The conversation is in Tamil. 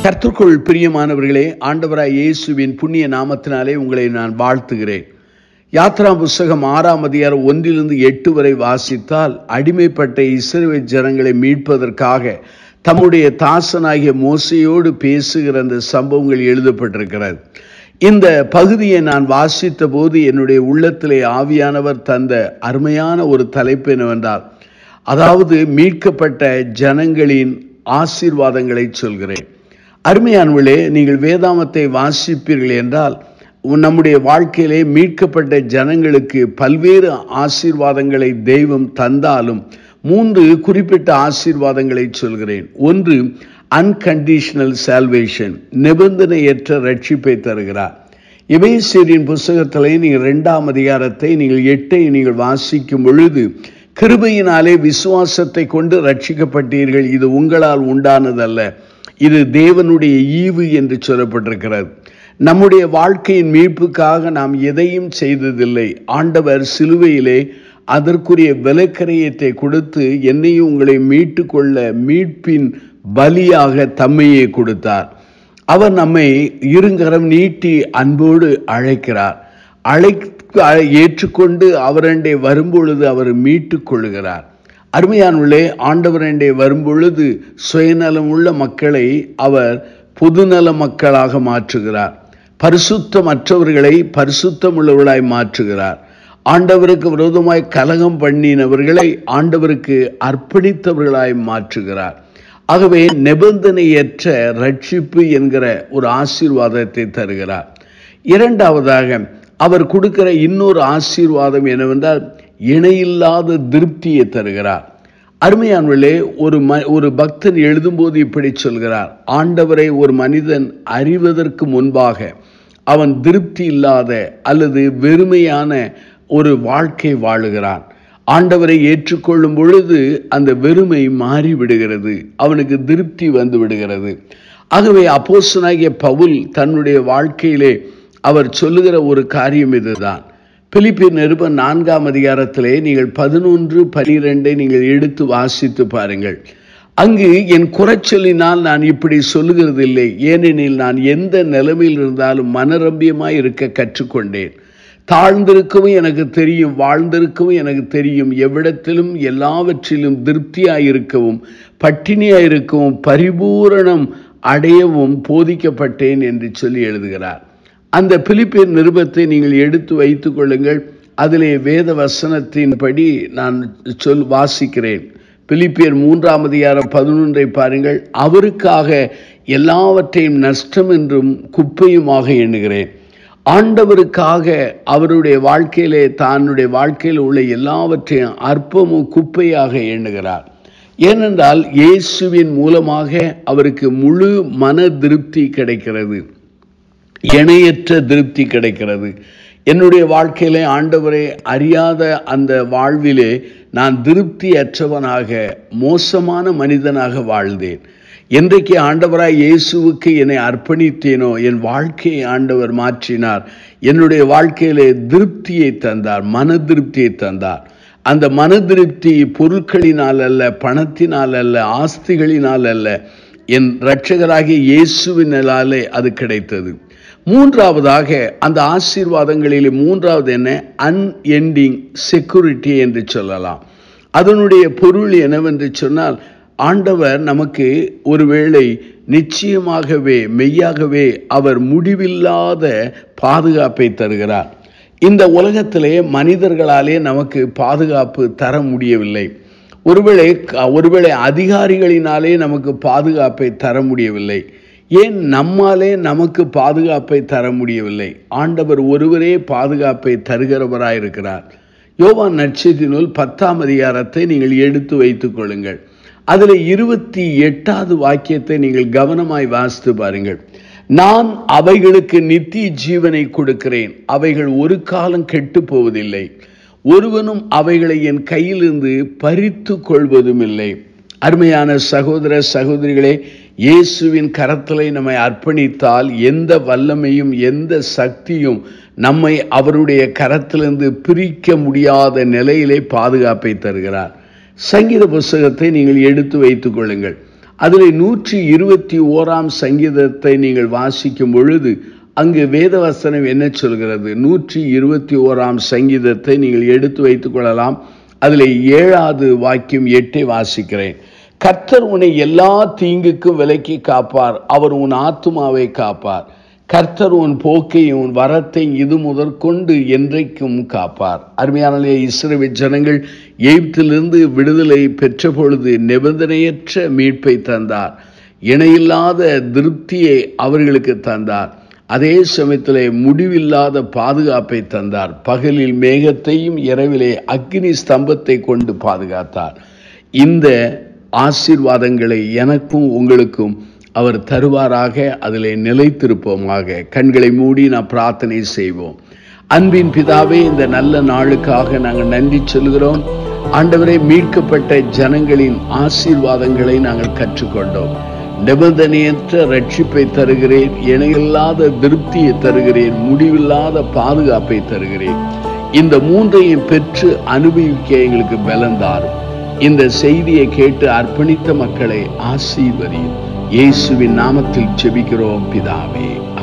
கர்த்தருக்குள் பிரியமானவர்களே ஆண்டவராய் இயேசுவின் புண்ணிய நாமத்தினாலே உங்களை நான் வாழ்த்துகிறேன் யாத்ரா புஸ்தகம் ஆறாம் அதிகாரம் ஒன்றிலிருந்து எட்டு வரை வாசித்தால் அடிமைப்பட்ட இஸ்ரவேல் ஜனங்களை மீட்பதற்காக தம்முடைய தாசனாகிய மோசையோடு பேசுகிற அந்த சம்பவங்கள் எழுதப்பட்டிருக்கிறது இந்த பகுதியை நான் வாசித்த போது என்னுடைய உள்ளத்திலே ஆவியானவர் தந்த அருமையான ஒரு தலைப்பு என்னவென்றால் அதாவது மீட்கப்பட்ட ஜனங்களின் ஆசீர்வாதங்களை சொல்கிறேன் அருமையானவர்களே நீங்கள் வேதாமத்தை வாசிப்பீர்கள் என்றால் நம்முடைய வாழ்க்கையிலே மீட்கப்பட்ட ஜனங்களுக்கு பல்வேறு ஆசீர்வாதங்களை தெய்வம் தந்தாலும் மூன்று குறிப்பிட்ட ஆசீர்வாதங்களை சொல்கிறேன் ஒன்று அன்கண்டிஷனல் சால்வேஷன் நிபந்தனையற்ற ரட்சிப்பை தருகிறார் எபேசியரின் புஸ்தகத்திலே நீங்கள் இரண்டாம் அதிகாரத்தை நீங்கள் எட்டை நீங்கள் வாசிக்கும் பொழுது கிருபையினாலே விசுவாசத்தை கொண்டு ரட்சிக்கப்பட்டீர்கள் இது உங்களால் உண்டானதல்ல இது தேவனுடைய ஈவு என்று சொல்லப்பட்டிருக்கிறது நம்முடைய வாழ்க்கையின் மீட்புக்காக நாம் எதையும் செய்ததில்லை ஆண்டவர் சிலுவையிலே அதற்குரிய விலக்கரையத்தை கொடுத்து என்னையும் உங்களை மீட்டு கொள்ள மீட்பின் பலியாக தம்மையே கொடுத்தார் அவர் நம்மை இருங்கரம் நீட்டி அன்போடு அழைக்கிறார் அழை ஏற்றுக்கொண்டு அவரண்டே வரும்பொழுது அவர் மீட்டு கொள்கிறார் அருமையானுள்ளே ஆண்டவரண்டே வரும்பொழுது சுயநலம் உள்ள மக்களை அவர் பொதுநல மக்களாக மாற்றுகிறார் பரிசுத்தமற்றவர்களை பரிசுத்தம் உள்ளவர்களாய் மாற்றுகிறார் ஆண்டவருக்கு விரோதமாய் கலகம் பண்ணினவர்களை ஆண்டவருக்கு அர்ப்பணித்தவர்களாய் மாற்றுகிறார் ஆகவே நிபந்தனையற்ற ரட்சிப்பு என்கிற ஒரு ஆசீர்வாதத்தை தருகிறார் இரண்டாவதாக அவர் கொடுக்கிற இன்னொரு ஆசீர்வாதம் என்னவென்றால் இணையில்லாத திருப்தியை தருகிறார் அருமையானவர்களே ஒரு ம ஒரு பக்தன் எழுதும்போது இப்படி சொல்கிறார் ஆண்டவரை ஒரு மனிதன் அறிவதற்கு முன்பாக அவன் திருப்தி இல்லாத அல்லது வெறுமையான ஒரு வாழ்க்கை வாழுகிறான் ஆண்டவரை ஏற்றுக்கொள்ளும் பொழுது அந்த வெறுமை மாறிவிடுகிறது அவனுக்கு திருப்தி வந்து விடுகிறது ஆகவே அப்போசனாகிய பவுல் தன்னுடைய வாழ்க்கையிலே அவர் சொல்லுகிற ஒரு காரியம் இதுதான் பிலிப்பின் நிருபம் நான்காம் அதிகாரத்திலே நீங்கள் பதினொன்று பனிரெண்டை நீங்கள் எடுத்து வாசித்து பாருங்கள் அங்கு என் குறைச்சலினால் நான் இப்படி சொல்லுகிறது இல்லை ஏனெனில் நான் எந்த நிலைமையில் இருந்தாலும் மனரம்பியமாய் இருக்க கற்றுக்கொண்டேன் தாழ்ந்திருக்கவும் எனக்கு தெரியும் வாழ்ந்திருக்கவும் எனக்கு தெரியும் எவ்விடத்திலும் எல்லாவற்றிலும் திருப்தியாய் இருக்கவும் பட்டினியாய் இருக்கவும் பரிபூரணம் அடையவும் போதிக்கப்பட்டேன் என்று சொல்லி எழுதுகிறார் அந்த பிலிப்பின் நிருபத்தை நீங்கள் எடுத்து வைத்துக் கொள்ளுங்கள் அதிலே வேத வசனத்தின்படி நான் சொல் வாசிக்கிறேன் பிலிப்பியர் மூன்றாம் அதிகாரம் பதினொன்றை பாருங்கள் அவருக்காக எல்லாவற்றையும் நஷ்டம் என்றும் குப்பையுமாக எண்ணுகிறேன் ஆண்டவருக்காக அவருடைய வாழ்க்கையிலே தன்னுடைய வாழ்க்கையில் உள்ள எல்லாவற்றையும் அற்பமும் குப்பையாக எண்ணுகிறார் ஏனென்றால் இயேசுவின் மூலமாக அவருக்கு முழு மன திருப்தி கிடைக்கிறது இணையற்ற திருப்தி கிடைக்கிறது என்னுடைய வாழ்க்கையிலே ஆண்டவரை அறியாத அந்த வாழ்விலே நான் திருப்தியற்றவனாக மோசமான மனிதனாக வாழ்ந்தேன் என்றைக்கு ஆண்டவராய் இயேசுவுக்கு என்னை அர்ப்பணித்தேனோ என் வாழ்க்கையை ஆண்டவர் மாற்றினார் என்னுடைய வாழ்க்கையிலே திருப்தியை தந்தார் மன திருப்தியை தந்தார் அந்த மன திருப்தி பொருட்களினால் அல்ல பணத்தினால் அல்ல ஆஸ்திகளினால் அல்ல என் இரட்சகராகிய இயேசுவினாலே அது கிடைத்தது மூன்றாவதாக அந்த ஆசீர்வாதங்களில் மூன்றாவது என்ன அன்எண்டிங் செக்யூரிட்டி என்று சொல்லலாம் அதனுடைய பொருள் என்னவென்று சொன்னால் ஆண்டவர் நமக்கு ஒருவேளை நிச்சயமாகவே மெய்யாகவே அவர் முடிவில்லாத பாதுகாப்பை தருகிறார் இந்த உலகத்திலே மனிதர்களாலே நமக்கு பாதுகாப்பு தர முடியவில்லை ஒருவேளை ஒருவேளை அதிகாரிகளினாலே நமக்கு பாதுகாப்பை தர முடியவில்லை ஏன் நம்மாலே நமக்கு பாதுகாப்பை தர முடியவில்லை ஆண்டவர் ஒருவரே பாதுகாப்பை தருகிறவராயிருக்கிறார் யோவான் நட்சத்திர நூல் பத்தாம் அதிகாரத்தை நீங்கள் எடுத்து வைத்துக் கொள்ளுங்கள் அதில் இருபத்தி எட்டாவது வாக்கியத்தை நீங்கள் கவனமாய் வாசித்து பாருங்கள் நான் அவைகளுக்கு நித்திய ஜீவனை கொடுக்கிறேன் அவைகள் ஒரு காலம் கெட்டு போவதில்லை ஒருவனும் அவைகளை என் கையிலிருந்து பறித்து கொள்வதும் இல்லை அருமையான சகோதர சகோதரிகளே இயேசுவின் கரத்திலே நம்மை அர்ப்பணித்தால் எந்த வல்லமையும் எந்த சக்தியும் நம்மை அவருடைய கரத்திலிருந்து பிரிக்க முடியாத நிலையிலே பாதுகாப்பை தருகிறார் சங்கீத புஸ்தகத்தை நீங்கள் எடுத்து வைத்துக் கொள்ளுங்கள் அதில் நூற்றி இருபத்தி ஓராம் சங்கீதத்தை நீங்கள் வாசிக்கும் பொழுது அங்கு வேதவசனம் என்ன சொல்கிறது நூற்றி இருபத்தி ஓராம் சங்கீதத்தை நீங்கள் எடுத்து வைத்துக் கொள்ளலாம் அதில் ஏழாவது வாக்கியம் எட்டை வாசிக்கிறேன் கர்த்தர் உன்னை எல்லா தீங்குக்கும் விலக்கி காப்பார் அவர் உன் ஆத்துமாவை காப்பார் கர்த்தர் உன் போக்கையும் உன் வரத்தை இது முதற்கொண்டு என்றைக்கும் காப்பார் அருமையான இஸ்ரேல் ஜனங்கள் எய்ப்திலிருந்து விடுதலை பெற்ற பொழுது நிபந்தனையற்ற மீட்பை தந்தார் இணையில்லாத திருப்தியை அவர்களுக்கு தந்தார் அதே சமயத்தில் முடிவில்லாத பாதுகாப்பை தந்தார் பகலில் மேகத்தையும் இரவிலே அக்னி ஸ்தம்பத்தை கொண்டு பாதுகாத்தார் இந்த ஆசீர்வாதங்களை எனக்கும் உங்களுக்கும் அவர் தருவாராக அதில் நிலைத்திருப்போமாக கண்களை மூடி நான் பிரார்த்தனை செய்வோம் அன்பின் பிதாவே இந்த நல்ல நாளுக்காக நாங்கள் நன்றி சொல்கிறோம் ஆண்டவரை மீட்கப்பட்ட ஜனங்களின் ஆசீர்வாதங்களை நாங்கள் கற்றுக்கொண்டோம் நிபந்தனையற்ற ரட்சிப்பை தருகிறேன் இணையில்லாத திருப்தியை தருகிறேன் முடிவில்லாத பாதுகாப்பை தருகிறேன் இந்த மூன்றையும் பெற்று அனுபவிக்க எங்களுக்கு பலந்தாரும் இந்த செய்தியை கேட்டு அர்ப்பணித்த மக்களை ஆசீர்வதியும் இயேசுவின் நாமத்தில் செபிக்கிறோம் பிதாவே